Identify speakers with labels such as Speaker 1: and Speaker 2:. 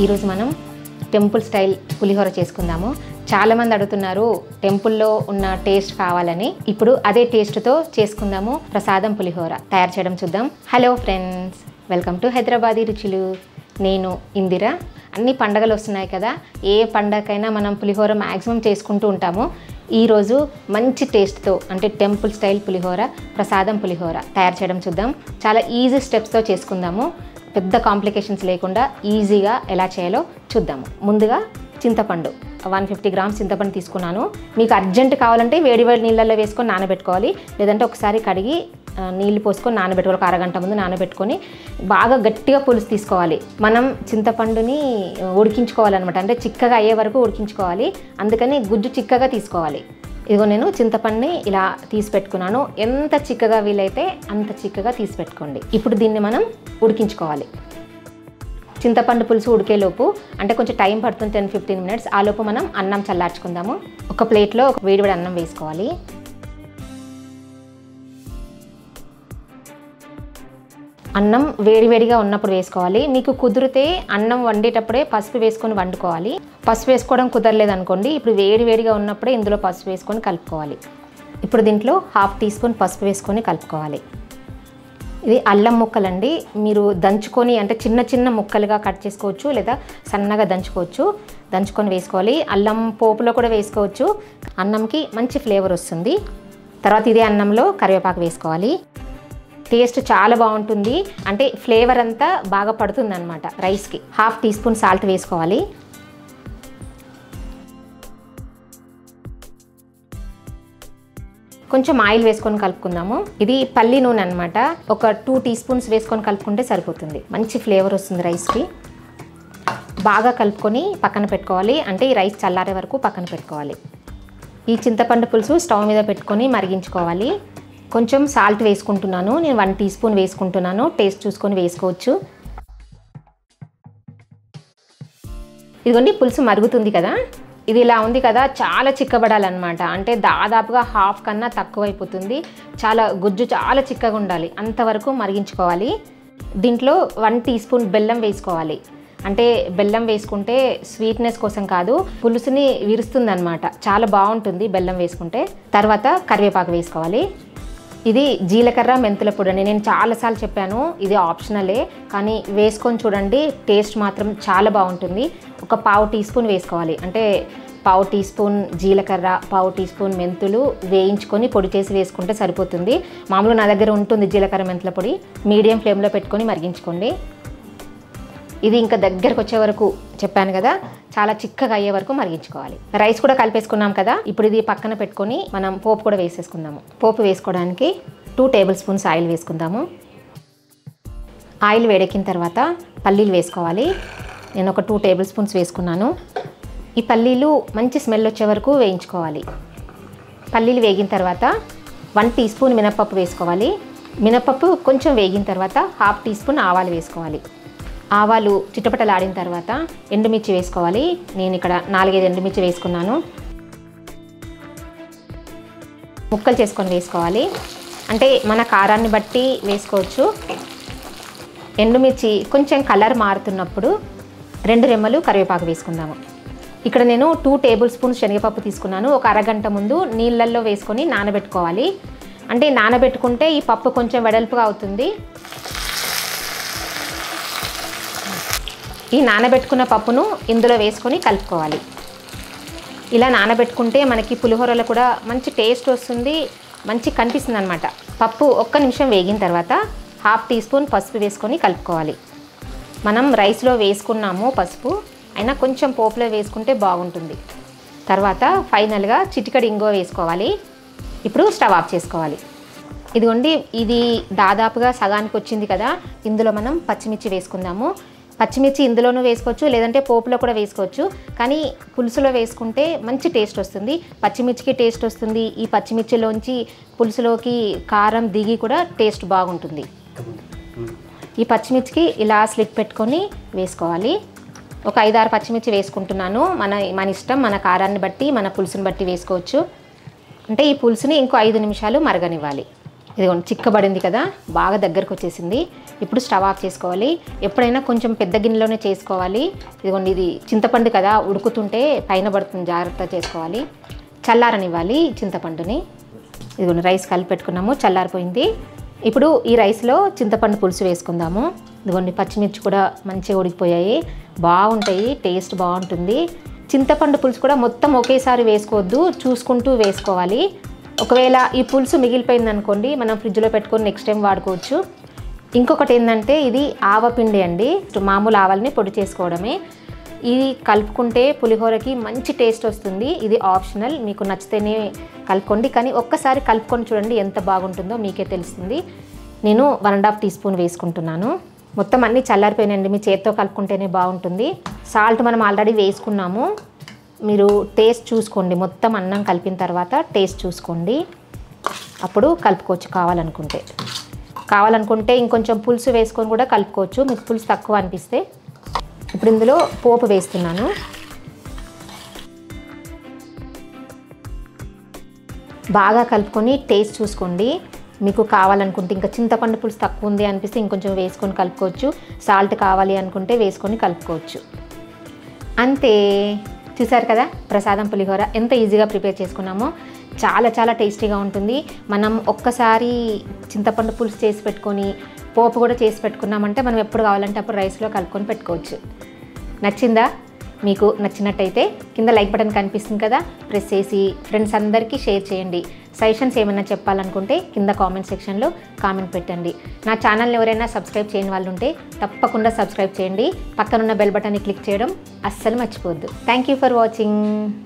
Speaker 1: ఈరోజు మనం temple style పులిహోర చేసుకుందాము చాలామంది అడుగుతున్నారు టెంపుల్లో ఉన్న టేస్ట్ కావాలని ఇప్పుడు అదే టేస్ట్తో చేసుకుందాము ప్రసాదం పులిహోర తయారు చేయడం చూద్దాం hello friends welcome to Hyderabadi రుచులు నేను ఇందిర అన్ని పండగలు వస్తున్నాయి కదా ఏ పండగకైనా మనం పులిహోర మ్యాక్సిమం చేసుకుంటూ ఉంటాము ఈరోజు మంచి టేస్ట్తో అంటే టెంపుల్ స్టైల్ పులిహోర ప్రసాదం పులిహోర తయారు చేయడం చూద్దాం చాలా ఈజీ స్టెప్స్తో చేసుకుందాము పెద్ద కాంప్లికేషన్స్ లేకుండా ఈజీగా ఎలా చేయాలో చూద్దాము ముందుగా చింతపండు వన్ ఫిఫ్టీ గ్రామ్స్ చింతపండు తీసుకున్నాను మీకు అర్జెంట్ కావాలంటే వేడి వేడి నీళ్ళల్లో వేసుకొని నానబెట్టుకోవాలి లేదంటే ఒకసారి కడిగి ఆ, నీళ్ళు పోసుకొని నానబెట్టుకోవాలి ఒక అరగంట ముందు నానబెట్టుకొని బాగా గట్టిగా పులుసు తీసుకోవాలి మనం చింతపండుని ఉడికించుకోవాలన్నమాట అంటే చిక్కగా అయ్యే వరకు ఉడికించుకోవాలి అందుకని గుజ్జు చిక్కగా తీసుకోవాలి ఇదిగో నేను చింతపండుని ఇలా తీసి పెట్టుకున్నాను ఎంత చిక్కగా వీలైతే అంత చిక్కగా తీసి పెట్టుకోండి ఇప్పుడు దీన్ని మనం ఉడికించుకోవాలి చింతపండు పులుసు ఉడికేలోపు అంటే కొంచెం టైం పడుతుంది టెన్ ఫిఫ్టీన్ మినిట్స్ ఆ లోపు మనం అన్నం చల్లార్చుకుందాము ఒక ప్లేట్లో ఒక వేడివేడి అన్నం వేసుకోవాలి అన్నం వేడివేడిగా ఉన్నప్పుడు వేసుకోవాలి మీకు కుదిరితే అన్నం వండేటప్పుడే పసుపు వేసుకొని వండుకోవాలి పసుపు వేసుకోవడం కుదరలేదు అనుకోండి ఇప్పుడు వేడివేడిగా ఉన్నప్పుడే ఇందులో పసుపు వేసుకొని కలుపుకోవాలి ఇప్పుడు దీంట్లో హాఫ్ టీ స్పూన్ పసుపు వేసుకొని కలుపుకోవాలి ఇది అల్లం ముక్కలండి మీరు దంచుకొని అంటే చిన్న చిన్న ముక్కలుగా కట్ చేసుకోవచ్చు లేదా సన్నగా దంచుకోవచ్చు దంచుకొని వేసుకోవాలి అల్లం పోపులో కూడా వేసుకోవచ్చు అన్నంకి మంచి ఫ్లేవర్ వస్తుంది తర్వాత ఇదే అన్నంలో కరివేపాకు వేసుకోవాలి టేస్ట్ చాలా బాగుంటుంది అంటే ఫ్లేవర్ అంతా బాగా పడుతుంది అనమాట రైస్కి హాఫ్ టీ స్పూన్ సాల్ట్ వేసుకోవాలి కొంచెం ఆయిల్ వేసుకొని కలుపుకుందాము ఇది పల్లి నూనె అనమాట ఒక టూ టీ స్పూన్స్ వేసుకొని కలుపుకుంటే సరిపోతుంది మంచి ఫ్లేవర్ వస్తుంది రైస్కి బాగా కలుపుకొని పక్కన పెట్టుకోవాలి అంటే ఈ రైస్ చల్లారే వరకు పక్కన పెట్టుకోవాలి ఈ చింతపండు పులుసు స్టవ్ మీద పెట్టుకొని మరిగించుకోవాలి కొంచెం సాల్ట్ వేసుకుంటున్నాను నేను వన్ టీ స్పూన్ వేసుకుంటున్నాను టేస్ట్ చూసుకొని వేసుకోవచ్చు ఇదిగోండి పులుసు మరుగుతుంది కదా ఇది ఇలా ఉంది కదా చాలా చిక్కబడాలన్నమాట అంటే దాదాపుగా హాఫ్ కన్నా తక్కువ అయిపోతుంది చాలా గుజ్జు చాలా చిక్కగా ఉండాలి అంతవరకు మరిగించుకోవాలి దీంట్లో వన్ టీ స్పూన్ బెల్లం వేసుకోవాలి అంటే బెల్లం వేసుకుంటే స్వీట్నెస్ కోసం కాదు పులుసుని విరుస్తుందన్నమాట చాలా బాగుంటుంది బెల్లం వేసుకుంటే తర్వాత కరివేపాకు వేసుకోవాలి ఇది జీలకర్ర మెంతుల పొడి అని నేను చాలాసార్లు చెప్పాను ఇది ఆప్షనలే కానీ వేసుకొని చూడండి టేస్ట్ మాత్రం చాలా బాగుంటుంది ఒక పావు టీ స్పూన్ వేసుకోవాలి అంటే పావు టీ స్పూన్ జీలకర్ర పావు టీ స్పూన్ మెంతులు వేయించుకొని పొడి చేసి వేసుకుంటే సరిపోతుంది మామూలుగా నా దగ్గర ఉంటుంది జీలకర్ర మెంతుల పొడి మీడియం ఫ్లేమ్లో పెట్టుకొని మరిగించుకోండి ఇది ఇంకా దగ్గరకు వచ్చే వరకు చెప్పాను కదా చాలా చిక్కగా అయ్యే వరకు మరిగించుకోవాలి రైస్ కూడా కలిపేసుకున్నాం కదా ఇప్పుడు ఇది పక్కన పెట్టుకొని మనం పోపు కూడా వేసేసుకుందాము పోపు వేసుకోవడానికి టూ టేబుల్ స్పూన్స్ ఆయిల్ వేసుకుందాము ఆయిల్ వేడెక్కిన తర్వాత పల్లీలు వేసుకోవాలి నేను ఒక టూ టేబుల్ స్పూన్స్ వేసుకున్నాను ఈ పల్లీలు మంచి స్మెల్ వచ్చే వరకు వేయించుకోవాలి పల్లీలు వేగిన తర్వాత వన్ టీ స్పూన్ మినపప్పు వేసుకోవాలి మినపప్పు కొంచెం వేగిన తర్వాత హాఫ్ టీ స్పూన్ ఆవాలు వేసుకోవాలి ఆవాలు చిట్టపటలాడిన తర్వాత ఎండుమిర్చి వేసుకోవాలి నేను ఇక్కడ నాలుగైదు ఎండుమిర్చి వేసుకున్నాను ముక్కలు చేసుకొని వేసుకోవాలి అంటే మన కారాన్ని బట్టి వేసుకోవచ్చు ఎండుమిర్చి కొంచెం కలర్ మారుతున్నప్పుడు రెండు రెమ్మలు కరివేపాకు వేసుకుందాము ఇక్కడ నేను టూ టేబుల్ స్పూన్స్ శనగపప్పు తీసుకున్నాను ఒక అరగంట ముందు నీళ్ళల్లో వేసుకొని నానబెట్టుకోవాలి అంటే నానబెట్టుకుంటే ఈ పప్పు కొంచెం వెడల్పుగా అవుతుంది ఈ నానబెట్టుకున్న పప్పును ఇందులో వేసుకొని కలుపుకోవాలి ఇలా నానబెట్టుకుంటే మనకి పులిహోరలో కూడా మంచి టేస్ట్ వస్తుంది మంచి కనిపిస్తుంది అనమాట పప్పు ఒక్క నిమిషం వేగిన తర్వాత హాఫ్ టీ స్పూన్ పసుపు వేసుకొని కలుపుకోవాలి మనం రైస్లో వేసుకున్నాము పసుపు అయినా కొంచెం పోపులో వేసుకుంటే బాగుంటుంది తర్వాత ఫైనల్గా చిటికడి ఇంగో వేసుకోవాలి ఇప్పుడు స్టవ్ ఆఫ్ చేసుకోవాలి ఇదిగోండి ఇది దాదాపుగా సగానికి వచ్చింది కదా ఇందులో మనం పచ్చిమిర్చి వేసుకుందాము పచ్చిమిర్చి ఇందులోనూ వేసుకోవచ్చు లేదంటే పోపులో కూడా వేసుకోవచ్చు కానీ పులుసులో వేసుకుంటే మంచి టేస్ట్ వస్తుంది పచ్చిమిర్చికి టేస్ట్ వస్తుంది ఈ పచ్చిమిర్చిలోంచి పులుసులోకి కారం దిగి కూడా టేస్ట్ బాగుంటుంది ఈ పచ్చిమిర్చికి ఇలా స్లిట్ పెట్టుకొని వేసుకోవాలి ఒక ఐదారు పచ్చిమిర్చి వేసుకుంటున్నాను మన మన ఇష్టం మన కారాన్ని బట్టి మన పులుసుని బట్టి వేసుకోవచ్చు అంటే ఈ పులుసుని ఇంకో ఐదు నిమిషాలు మరగనివ్వాలి ఇదిగోండి చిక్కబడింది కదా బాగా దగ్గరకు వచ్చేసింది ఇప్పుడు స్టవ్ ఆఫ్ చేసుకోవాలి ఎప్పుడైనా కొంచెం పెద్ద గిన్నెలోనే చేసుకోవాలి ఇదిగోండి ఇది చింతపండు కదా ఉడుకుతుంటే పైన పడుతుంది జాగ్రత్త చేసుకోవాలి చల్లారనివ్వాలి చింతపండుని ఇదిగోండి రైస్ కలిపి పెట్టుకున్నాము చల్లారిపోయింది ఇప్పుడు ఈ రైస్లో చింతపండు పులుసు వేసుకుందాము ఇదిగోండి పచ్చిమిర్చి కూడా మంచిగా ఉడికిపోయాయి బాగుంటాయి టేస్ట్ బాగుంటుంది చింతపండు పులుసు కూడా మొత్తం ఒకేసారి వేసుకోవద్దు చూసుకుంటూ వేసుకోవాలి ఒకవేళ ఈ పులుసు మిగిలిపోయింది అనుకోండి మనం ఫ్రిడ్జ్లో పెట్టుకొని నెక్స్ట్ టైం వాడుకోవచ్చు ఇంకొకటి ఏంటంటే ఇది ఆవపిండి అండి మామూలు ఆవల్ని పొడి చేసుకోవడమే ఇది కలుపుకుంటే పులిహోరకి మంచి టేస్ట్ వస్తుంది ఇది ఆప్షనల్ మీకు నచ్చితేనే కలుపుకోండి కానీ ఒక్కసారి కలుపుకొని చూడండి ఎంత బాగుంటుందో మీకే తెలుస్తుంది నేను one and half teaspoon వేసుకుంటున్నాను మొత్తం అన్నీ చల్లారిపోయినాయండి మీ చేత్తో కలుపుకుంటేనే బాగుంటుంది సాల్ట్ మనం ఆల్రెడీ వేసుకున్నాము మీరు టేస్ట్ చూసుకోండి మొత్తం అన్నం కలిపిన తర్వాత టేస్ట్ చూసుకోండి అప్పుడు కలుపుకోవచ్చు కావాలనుకుంటే కావాలనుకుంటే ఇంకొంచెం పులుసు వేసుకొని కూడా కలుపుకోవచ్చు మీకు పులుసు తక్కువ అనిపిస్తే ఇప్పుడు ఇందులో పోపు వేస్తున్నాను బాగా కలుపుకొని టేస్ట్ చూసుకోండి మీకు కావాలనుకుంటే ఇంకా చింతపండు పులుసు తక్కువ ఉంది అనిపిస్తే ఇంకొంచెం వేసుకొని కలుపుకోవచ్చు సాల్ట్ కావాలి అనుకుంటే వేసుకొని కలుపుకోవచ్చు అంతే చూసారు కదా ప్రసాదం పులిహోర ఎంత ఈజీగా ప్రిపేర్ చేసుకున్నామో చాలా చాలా టేస్టీగా ఉంటుంది మనం ఒక్కసారి చింతపండు పులుసు చేసి పెట్టుకొని పోపు కూడా చేసి పెట్టుకున్నామంటే మనం ఎప్పుడు కావాలంటే అప్పుడు రైస్లో కలుపుకొని పెట్టుకోవచ్చు నచ్చిందా మీకు నచ్చినట్టయితే కింద లైక్ బటన్ కనిపిస్తుంది కదా ప్రెస్ చేసి ఫ్రెండ్స్ అందరికీ షేర్ చేయండి సజెషన్స్ ఏమైనా చెప్పాలనుకుంటే కింద కామెంట్ సెక్షన్లో కామెంట్ పెట్టండి నా ఛానల్ని ఎవరైనా సబ్స్క్రైబ్ చేయని వాళ్ళు ఉంటే తప్పకుండా సబ్స్క్రైబ్ చేయండి పక్కనున్న బెల్ బటన్ని క్లిక్ చేయడం అస్సలు మర్చిపోవద్దు థ్యాంక్ యూ ఫర్ వాచింగ్